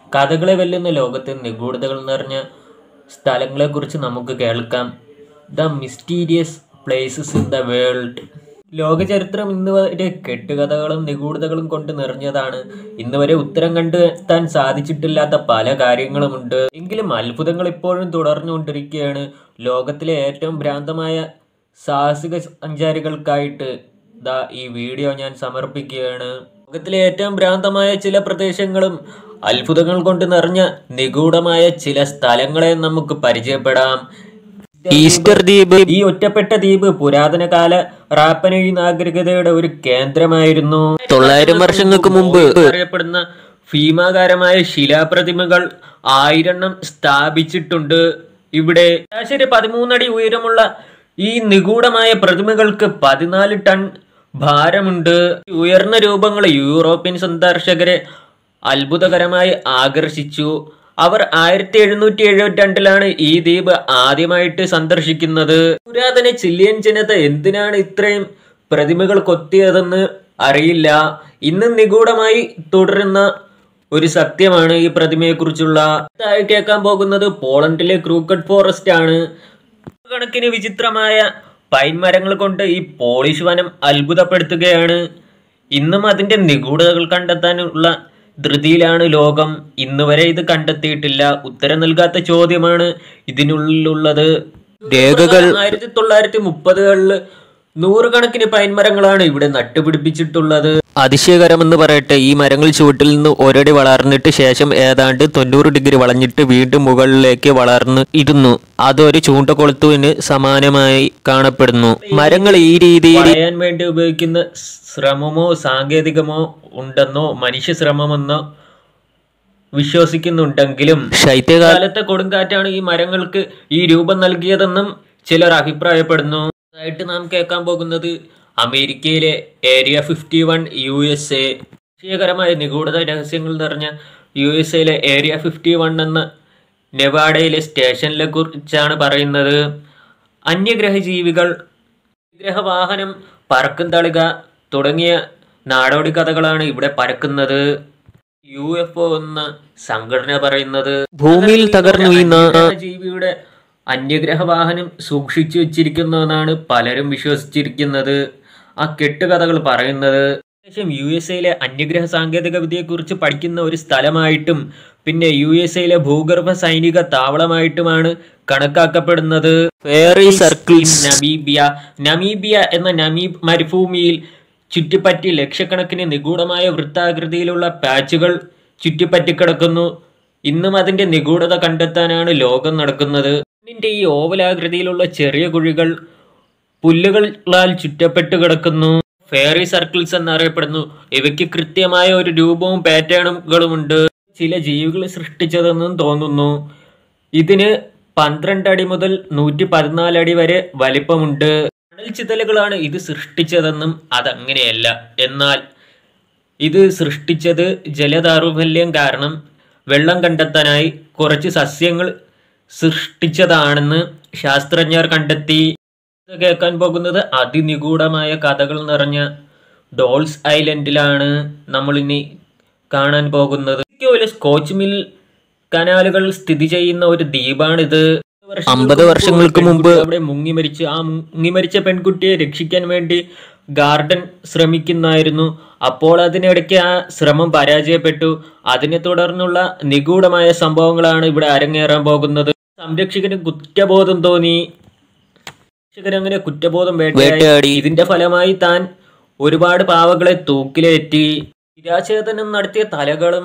കഥകളെ വെല്ലുന്ന ലോകത്തെ നിഗൂഢതകൾ നിറഞ്ഞ സ്ഥലങ്ങളെക്കുറിച്ച് നമുക്ക് കേൾക്കാം the mysterious places in the world ലോകചരിത്രം ഇന്ന് വരെ കെട്ടുകഥകളും നിഗൂഢതകളും കൊണ്ട് നിറഞ്ഞതാണ് ഇന്ന് വരെ ഉത്തരം കണ്ടെത്താൻ സാധിച്ചിട്ടില്ലാത്ത പല കാര്യങ്ങളുമുണ്ട് എങ്കിലും അത്ഭുതങ്ങൾ ഇപ്പോഴും തുടർന്നുകൊണ്ടിരിക്കുകയാണ് ലോകത്തിലെ ഏറ്റവും ഭ്രാന്തമായ സാഹസിക സഞ്ചാരികൾക്കായിട്ട് ദാ ഈ വീഡിയോ ഞാൻ സമർപ്പിക്കുകയാണ് ലോകത്തിലെ ഏറ്റവും ഭ്രാന്തമായ ചില പ്രദേശങ്ങളും അത്ഭുതങ്ങൾ കൊണ്ട് നിറഞ്ഞ നിഗൂഢമായ ചില സ്ഥലങ്ങളെ നമുക്ക് പരിചയപ്പെടാം ഈസ്റ്റർ ദ്വീപ് ഈ ഒറ്റപ്പെട്ട ദ്വീപ് പുരാതന കാല റാപ്പനഴി നാഗരികതയുടെ ഒരു കേന്ദ്രമായിരുന്നു തൊള്ളായിരം വർഷങ്ങൾക്ക് മുമ്പ് അറിയപ്പെടുന്ന ഭീമാകാരമായ ശിലാപ്രതിമകൾ ആയിരെണ്ണം സ്ഥാപിച്ചിട്ടുണ്ട് ഇവിടെ ശരാശരി പതിമൂന്നടി ഉയരമുള്ള ഈ നിഗൂഢമായ പ്രതിമകൾക്ക് പതിനാല് ടൺ ഭാരമുണ്ട് ഈ ഉയർന്ന രൂപങ്ങൾ യൂറോപ്യൻ സന്ദർശകരെ അത്ഭുതകരമായി ആകർഷിച്ചു അവർ ആയിരത്തി എഴുന്നൂറ്റി എഴുപത്തി രണ്ടിലാണ് ഈ ദ്വീപ് ആദ്യമായിട്ട് സന്ദർശിക്കുന്നത് പുരാതന ചില്ലിയൻ ജനത എന്തിനാണ് ഇത്രയും പ്രതിമകൾ കൊത്തിയതെന്ന് അറിയില്ല ഇന്ന് നിഗൂഢമായി തുടരുന്ന ഒരു സത്യമാണ് ഈ പ്രതിമയെക്കുറിച്ചുള്ള അടുത്തതായി കേൾക്കാൻ പോകുന്നത് പോളണ്ടിലെ ക്രൂക്കഡ് ഫോറസ്റ്റ് ആണ് കണക്കിന് വിചിത്രമായ പൈൻ മരങ്ങൾ കൊണ്ട് ഈ പോളിഷ് വനം അത്ഭുതപ്പെടുത്തുകയാണ് ഇന്നും അതിന്റെ നിഗൂഢതകൾ കണ്ടെത്താനുള്ള ധൃതിയിലാണ് ലോകം ഇന്ന് വരെ ഇത് കണ്ടെത്തിയിട്ടില്ല ഉത്തരം നൽകാത്ത ചോദ്യമാണ് ഇതിനുള്ളിലുള്ളത് രേഖകൾ ആയിരത്തി തൊള്ളായിരത്തി മുപ്പതുകളില് നൂറുകണക്കിന് പൈൻ മരങ്ങളാണ് ഇവിടെ നട്ടുപിടിപ്പിച്ചിട്ടുള്ളത് അതിശയകരമെന്ന് പറയട്ടെ ഈ മരങ്ങൾ ചുവട്ടിൽ നിന്ന് ഒരടി വളർന്നിട്ട് ശേഷം ഏതാണ്ട് തൊണ്ണൂറ് ഡിഗ്രി വളഞ്ഞിട്ട് വീണ്ടും മുകളിലേക്ക് വളർന്ന് ഇരുന്നു അതൊരു ചൂണ്ടക്കൊളുത്തുവിന് സമാനമായി കാണപ്പെടുന്നു മരങ്ങൾ ഈ രീതിയിൽ പറയാൻ വേണ്ടി ഉപയോഗിക്കുന്ന ശ്രമമോ സാങ്കേതികമോ ഉണ്ടെന്നോ മനുഷ്യ ശ്രമമെന്നോ വിശ്വസിക്കുന്നുണ്ടെങ്കിലും ശൈത്യകാലത്തെ കൊടുങ്കാറ്റാണ് ഈ മരങ്ങൾക്ക് ഈ രൂപം നൽകിയതെന്നും ചിലർ അഭിപ്രായപ്പെടുന്നു ആയിട്ട് നാം കേൾക്കാൻ പോകുന്നത് അമേരിക്കയിലെ area fifty one U S A വിഷയകരമായ നിഗൂഢത രഹസ്യങ്ങൾ നിറഞ്ഞ യു എസ് എയിലെ ഏരിയ ഫിഫ്റ്റി വൺ എന്ന നെവാഡയിലെ സ്റ്റേഷനിലെ കുറിച്ചാണ് പറയുന്നത് അന്യഗ്രഹ ജീവികൾ ഗ്രഹവാഹനം പറക്കും തളിക തുടങ്ങിയ നാടോടി കഥകളാണ് ഇവിടെ പരക്കുന്നത് യു എഫ് ഒ എന്ന സംഘടന പറയുന്നത് ഭൂമിയിൽ തകർന്നു വീണ ജീവിയുടെ അന്യഗ്രഹ വാഹനം സൂക്ഷിച്ചു വെച്ചിരിക്കുന്നുവെന്നാണ് പലരും വിശ്വസിച്ചിരിക്കുന്നത് ആ കെട്ടുകഥകൾ പറയുന്നത് ശേഷം യു എസ് എയിലെ അന്യഗ്രഹ സാങ്കേതിക വിദ്യയെക്കുറിച്ച് പഠിക്കുന്ന ഒരു സ്ഥലമായിട്ടും പിന്നെ യു എസ് എയിലെ ഭൂഗർഭ സൈനിക താവളമായിട്ടുമാണ് കണക്കാക്കപ്പെടുന്നത് ഫെയറി സർക്കിൾസ് നമീബിയ നമീബിയ എന്ന നമീബ് മരുഭൂമിയിൽ ചുറ്റിപ്പറ്റി ലക്ഷക്കണക്കിന് നിഗൂഢമായ വൃത്താകൃതിയിലുള്ള പാച്ചുകൾ ചുറ്റിപ്പറ്റി കിടക്കുന്നു ഇന്നും അതിന്റെ നിഗൂഢത കണ്ടെത്താനാണ് ലോകം നടക്കുന്നത് ഇതിന്റെ ഈ ഓവലാകൃതിയിലുള്ള ചെറിയ കുഴികൾ പുല്ലുകളാൽ ചുറ്റപ്പെട്ട് കിടക്കുന്നു ഫെയറി സർക്കിൾസ് എന്നറിയപ്പെടുന്നു ഇവയ്ക്ക് കൃത്യമായ ഒരു രൂപവും പാറ്റേണുകളുമുണ്ട് ചില ജീവികൾ സൃഷ്ടിച്ചതെന്നും തോന്നുന്നു ഇതിന് പന്ത്രണ്ട് അടി മുതൽ നൂറ്റി പതിനാല് അടി വരെ വലിപ്പമുണ്ട് മണൽ ചിതലുകളാണ് ഇത് സൃഷ്ടിച്ചതെന്നും അതങ്ങനെയല്ല എന്നാൽ ഇത് സൃഷ്ടിച്ചത് ജലദൗർബല്യം കാരണം വെള്ളം കണ്ടെത്താനായി കുറച്ച് സസ്യങ്ങൾ സൃഷ്ടിച്ചതാണെന്ന് ശാസ്ത്രജ്ഞർ കണ്ടെത്തി ഇത് കേൾക്കാൻ പോകുന്നത് അതിനിഗൂഢമായ കഥകൾ നിറഞ്ഞ ഡോൾസ് ഐലൻഡിലാണ് നമ്മൾ ഇനി കാണാൻ പോകുന്നത് ഇതുപോലെ സ്കോച്ച് മിൽ കനാലുകൾ സ്ഥിതി ചെയ്യുന്ന ഒരു ദ്വീപാണിത് അമ്പത് വർഷങ്ങൾക്ക് മുമ്പ് അവിടെ മുങ്ങി മരിച്ച് ആ മുങ്ങി മരിച്ച പെൺകുട്ടിയെ രക്ഷിക്കാൻ വേണ്ടി ഗാർഡൻ ശ്രമിക്കുന്നായിരുന്നു അപ്പോൾ അതിനിടയ്ക്ക് ആ ശ്രമം പരാജയപ്പെട്ടു അതിനെ തുടർന്നുള്ള നിഗൂഢമായ സംഭവങ്ങളാണ് ഇവിടെ അരങ്ങേറാൻ പോകുന്നത് സംരക്ഷകന് കുറ്റബോധം തോന്നി സംരക്ഷകൻ അങ്ങനെ കുറ്റബോധം വേട്ടയാടി ഇതിന്റെ ഫലമായി താൻ ഒരുപാട് പാവകളെ തൂക്കിലേറ്റി നിരാശേതനം നടത്തിയ തലകളും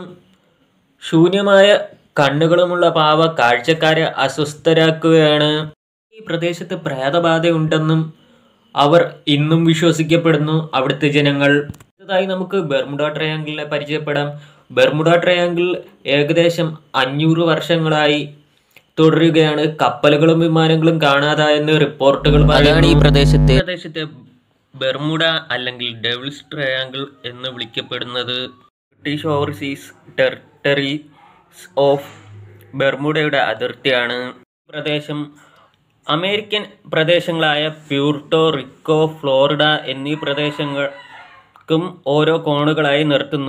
ശൂന്യമായ കണ്ണുകളുമുള്ള പാവ കാഴ്ചക്കാരെ അസ്വസ്ഥരാക്കുകയാണ് ഈ പ്രദേശത്ത് പ്രേതബാധയുണ്ടെന്നും അവർ ഇന്നും വിശ്വസിക്കപ്പെടുന്നു അവിടുത്തെ ജനങ്ങൾ അടുത്തതായി നമുക്ക് ബെർമുഡ ട്രയാങ്കിളിനെ പരിചയപ്പെടാം ബെർമുഡ ട്രയാങ്കിൾ ഏകദേശം അഞ്ഞൂറ് വർഷങ്ങളായി തുടരുകയാണ് കപ്പലുകളും വിമാനങ്ങളും കാണാതായെന്ന് റിപ്പോർട്ടുകൾ അതാണ് ഈ പ്രദേശത്തെ പ്രദേശത്തെ ബെർമുഡ അല്ലെങ്കിൽ ഡെവിൾസ് ട്രയാങ്കിൾ എന്ന് വിളിക്കപ്പെടുന്നത് ബ്രിട്ടീഷ് ഓവർസീസ് ടെറിട്ടറീസ് ഓഫ് ബെർമുഡയുടെ അതിർത്തിയാണ് ഈ പ്രദേശം അമേരിക്കൻ പ്രദേശങ്ങളായ പ്യൂർട്ടോ റിക്കോ ഫ്ലോറിഡ എന്നീ പ്രദേശങ്ങൾക്കും ഓരോ കോണുകളായി നിർത്തുന്നു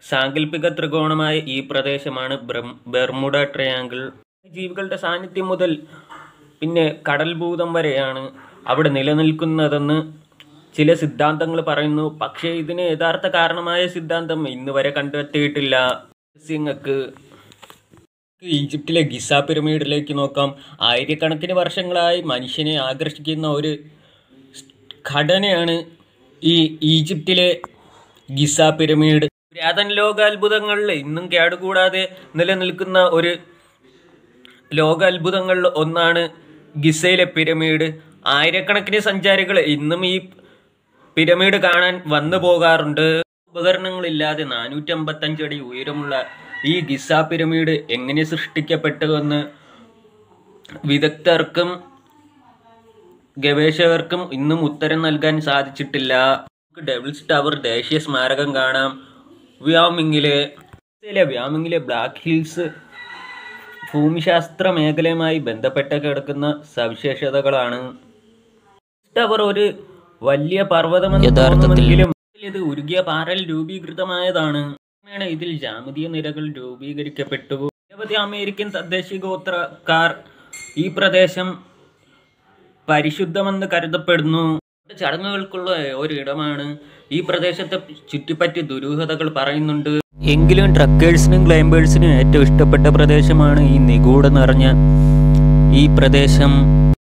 സാങ്കല്പിക ത്രികോണമായ ഈ പ്രദേശമാണ് ബ്രം- ബെർമുഡ ട്രയാങ്കിൾ ജീവികളുടെ സാന്നിധ്യം മുതൽ പിന്നെ കടൽഭൂതം വരെയാണ് അവിടെ നിലനിൽക്കുന്നതെന്ന് ചില സിദ്ധാന്തങ്ങൾ പറയുന്നു പക്ഷേ ഇതിന് യഥാർത്ഥ കാരണമായ സിദ്ധാന്തം ഇന്ന് വരെ കണ്ടെത്തിയിട്ടില്ല സിംഗക്ക് ഈജിപ്തിലെ ഗിസ പിരമിഡിലേക്ക് നോക്കാം ആയിരക്കണക്കിന് വർഷങ്ങളായി മനുഷ്യനെ ആകർഷിക്കുന്ന ഒരു ഘടനയാണ് ഈ ഈജിപ്തിലെ ഗിസ പിരമിഡ് പുരാതന ലോകാത്ഭുതങ്ങളിൽ ഇന്നും കേടുകൂടാതെ നിലനിൽക്കുന്ന ഒരു ലോകാത്ഭുതങ്ങളിൽ ഒന്നാണ് ഗിസയിലെ പിരമിഡ് ആയിരക്കണക്കിന് സഞ്ചാരികൾ ഇന്നും ഈ പിരമിഡ് കാണാൻ വന്നു പോകാറുണ്ട് ഉപകരണങ്ങളില്ലാതെ നാനൂറ്റമ്പത്തഞ്ച് അടി ഉയരമുള്ള ഈ ഗിസ പിരമിഡ് എങ്ങനെ സൃഷ്ടിക്കപ്പെട്ടുവെന്ന് വിദഗ്ധർക്കും ഗവേഷകർക്കും ഇന്നും ഉത്തരം നൽകാൻ സാധിച്ചിട്ടില്ല നമുക്ക് ഡെവിൾസ് ടവർ ദേശീയ സ്മാരകം കാണാം വ്യോമിങ്ങിലെ ഗിസയിലെ വ്യോമിങ്ങിലെ ബ്ലാക്ക് ഹിൽസ് ഭൂമിശാസ്ത്ര മേഖലയുമായി ബന്ധപ്പെട്ട് കിടക്കുന്ന സവിശേഷതകളാണ് ടവർ ഒരു വലിയ പർവ്വതമെന്ന് തോന്നുമെങ്കിലും ഇത് ഉരുകിയ പാറയിൽ രൂപീകൃതമായതാണ് ക്രമേണ ഇതിൽ ജാമതീയ നിരകൾ രൂപീകരിക്കപ്പെട്ടു നിരവധി അമേരിക്കൻ തദ്ദേശീയ ഗോത്രക്കാർ ഈ പ്രദേശം പരിശുദ്ധമെന്ന് കരുതപ്പെടുന്നു ചടങ്ങുകൾക്കുള്ള ഒരിടമാണ് ഈ പ്രദേശത്തെ ചുറ്റിപ്പറ്റി ദുരൂഹതകൾ പറയുന്നുണ്ട് എങ്കിലും ട്രക്കേഴ്സിനും ക്ലൈംബേഴ്സിനും ഏറ്റവും ഇഷ്ടപ്പെട്ട പ്രദേശമാണ് ഈ നിഗൂഢ നിറഞ്ഞ ഈ പ്രദേശം